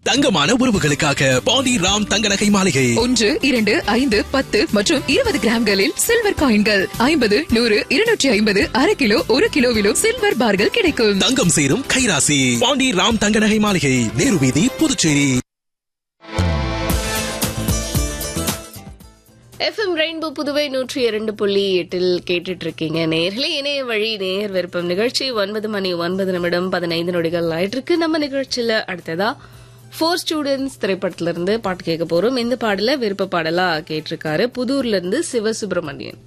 தங்கமான உறவுகளுக்காக பாண்டி ராம் தங்க நகை மாளிகை ஒன்று இரண்டு ஐந்து பத்து மற்றும் இருபது கிராம்களில் சில்வர் காயின்கள் ஐம்பது நூறு இருநூற்றி ஐம்பது அரை கிலோ ஒரு கிலோவிலும் சில்வர் பார்கள் கிடைக்கும் தங்கம் சேரும் கைராசி பாண்டி ராம் தங்க நகை மாளிகை நேரு வீதி புதுச்சேரி எஃப்எம் ரெயின்போ புதுவை நூற்றி இரண்டு புள்ளி எட்டில் கேட்டுட்டு இருக்கீங்க நேர்களே இணைய வழி நேர் விருப்பம் நிகழ்ச்சி ஒன்பது மணி ஒன்பது நிமிடம் பதினைந்து நொடிகள் ஆயிட்டு இருக்கு நம்ம நிகழ்ச்சியில அடுத்ததா ஃபோர் ஸ்டூடெண்ட்ஸ் திரைப்படத்துல இருந்து பாட்டு கேட்க போறோம் இந்த பாடல விருப்ப பாடலா கேட்டிருக்காரு புதூர்ல இருந்து சிவசுப்பிரமணியன்